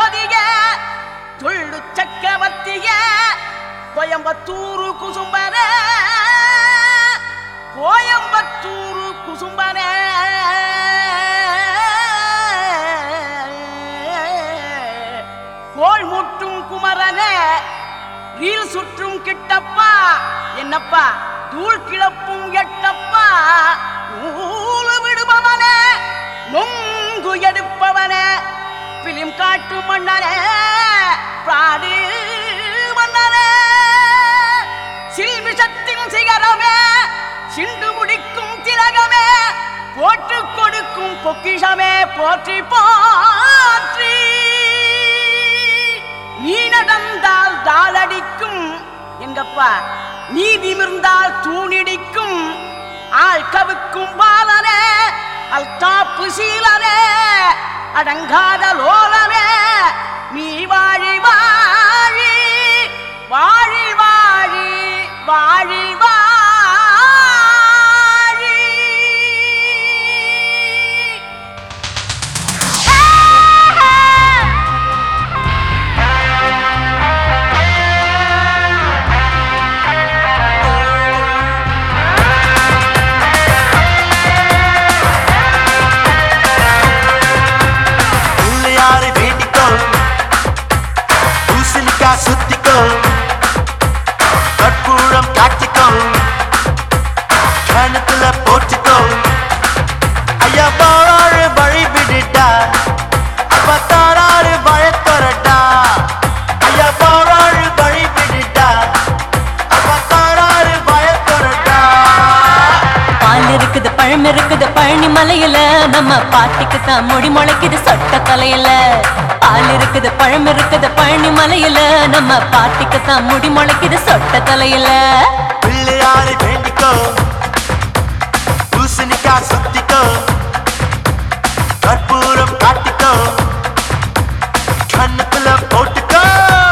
ஜோதிய துள்ளு சக்கவர்த்திய கோயம்பத்தூரு குசும்பன கோயம்பத்தூரு குசும்பன கோள் முட்டும் குமரன ரீல் சுற்றும் கிட்டப்பா என்னப்பா தூள் கிளப்பும் எட்டப்பா நூலு விடுபவனே நொங்கு எடுப்பவனே பிலிம் காட்டு மன்னனே பாடு மன்னனே சில்விஷத்தின் சிகரமே சிண்டு முடிக்கும் திலகமே போட்டு கொடுக்கும் பொக்கிஷமே போற்றி போற்றி நீ நடந்தால் தாளடிக்கும் எங்கப்பா நீ நிமிர்ந்தால் தூணிடிக்கும் ஆள் கவுக்கும் பாலனே அல்தாப்பு சீலனே அடங்காத லோலனே நீ வாழி வாழி வாழி வாழி வாழி வாழி பிள்ளையாரை வேண்டிக்கோ பூசணிக்கா சுத்திக்கோ கற்பூரம் காட்டிக்கோ கணத்துல போட்டுக்கோ ஐயா பாராறு வழி விடுடா அப்ப தாராறு வழத்தொரடா ஐயா பாராறு வழி விடுடா அப்ப தாராறு வழத்தொரடா பால் இருக்குது பழம் இருக்குது பழனி மலையில நம்ம பாட்டிக்கு தான் முடி முளைக்குது சொட்ட தலையில பால் இருக்குது பழம் இருக்குது பழனி மலையில நம்ம பாட்டிக்கு தான் முடி முளைக்குது சொட்ட தலையில பிள்ளையாரை வேண்டிக்கோ பூசணிக்கா சுத்திக்கோ கற்பூரம் காட்டிக்கோ கண்ணத்துல போட்டுக்கோ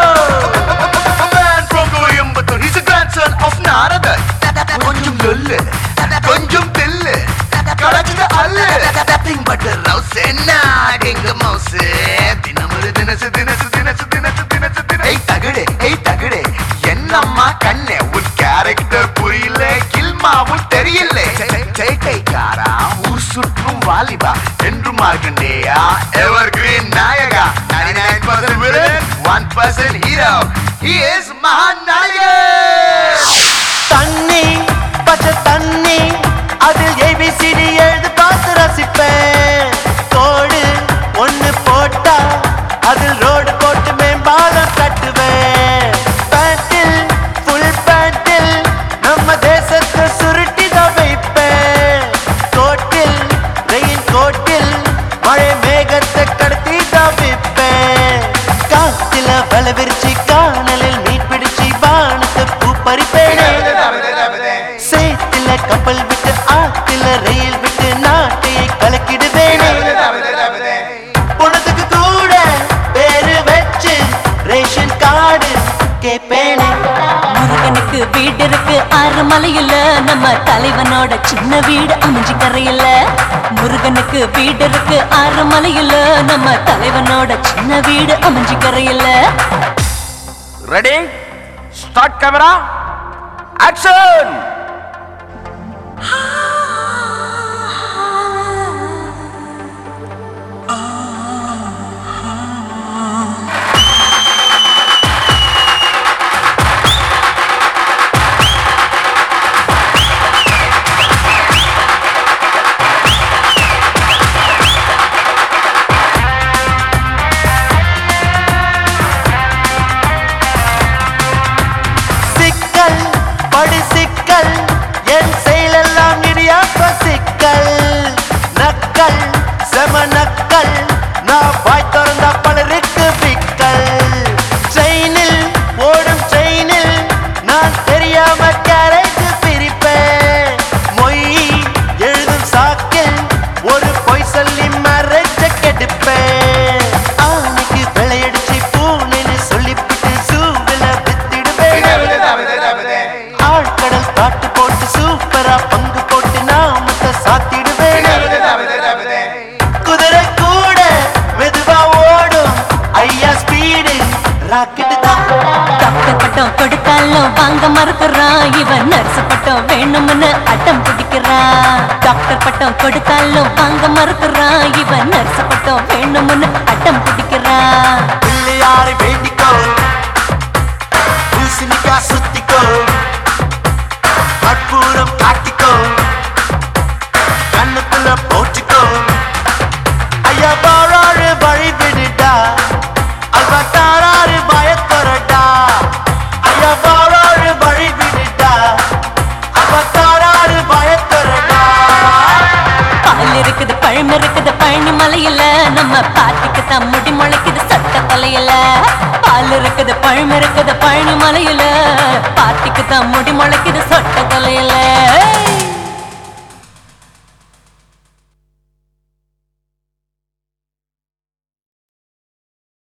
man from Coimbatore. He's a grandson of Narada. கொஞ்சம் லொல்லு கொஞ்சம் தில்லு கலக்குது அல்லு nothing but a rouse நாடுங்க மவுஸ் தினமுறு தினசு தினசு தினசு தினசு தினசு தின ஏய் தகடு ஏய் தகடு என்னம்மா கண்ணே உன் கேரக்டர் புரியல கில்மாவும் தெரியல சேட்டைக்காரா ஊர் சுற்றும் வாலிபா என்று மார்க்கண்டேயா எவர் கிரீன் நாயகா 99% villain 1% hero he is மகாநாயகன் தண்ணி பச்சை தண்ணி அதில் ஏபிசிடி எழுது பார்த்து ரசிப்பேன் கோடு ஒண்ணு போட்டா அதில் ரோடு போட்டு மேம்பாலம் கட்டுவேன் பேண்டில் ஃபுல் பேண்டில் நம்ம தேசத்தை சுருட்டி தான் வைப்பேன் கோட்டில் ரெயின் கோட்டில் மழை மேகத்தை கடத்தி தான் வைப்பேன் காத்துல வலை விரிச்சு காணலில் மீன் பிடிச்சு வானத்தை பூ பறிப்பேனே சேத்துல கப்பல் விட்டு ஆத்துல ரயில் விட்டு நாட்டையை கலக்கிடுவேனே உனக்கு கூட பேரு வச்சு ரேஷன் கார்டு கேப்பேனே முருகனுக்கு வீடு இருக்கு ஆறு மலையில நம்ம தலைவனோட சின்ன வீடு அமைஞ்சு கரையில முருகனுக்கு வீடு இருக்கு ஆறு மலையில நம்ம தலைவனோட சின்ன வீடு அமைஞ்சு கரையில ரெடி ஸ்டார்ட் கேமரா ஆக்ஷன் சிக்கல் படி சிக்கல் என் செயலெல்லாம் இடியாப்ப சிக்கல் நக்கல் செம நக்கல் நான் வாய் திறந்தா பலருக்கு விக்கல் செயினில் ஓடும் செயினில் நான் தெரியாம கேரேஜ் பிரிப்பேன் மொய் எழுதும் சாக்கில் ஒரு பொய் சொல்லி மறைச்ச கெடுப்பேன் ஆணைக்கு விளையடிச்சு பூனைன்னு சொல்லிவிட்டு சூவில வித்திடுவேன் ஆழ்கடல் காட்டு போட்டு சூப்பரா பங்கு போட்டு நாமத்தை சாத்திடுவேன் குதிரை கூட மெதுவா இவன் நர்ஸ் பட்டம் வேணும்னு அட்டம் பிடிக்கிறான் டாக்டர் பட்டம் கொடுத்தாலும் வாங்க மறுக்கிறான் இவன் நர்ஸ் பட்டம் வேணும்னு அட்டம் பிடிக்கிறான் பிள்ளையாரை வேண்டிக்கோ பூசணிக்கா சுத்திக்கோ கற்பூரம் காட்டிக்கோ கண்ணுக்குள்ள போட்டுக்கோ ஐயா பாராறு வழி விடுடா அல்வா தாராறு பயக்கொரடா ஐயா பாராறு வழி விடுடா அல்வா தாராறு பயக்கொரடா பால் இருக்குது பழம் இருக்குது பழனி மலையில நம்ம பாட்டிக்கு தான் முடி முளைக்குது சட்ட தலையில பால் இருக்குது பழம் இருக்குது பழனி மலையில பாட்டிக்கு தான் முடி முளைக்குது சொட்ட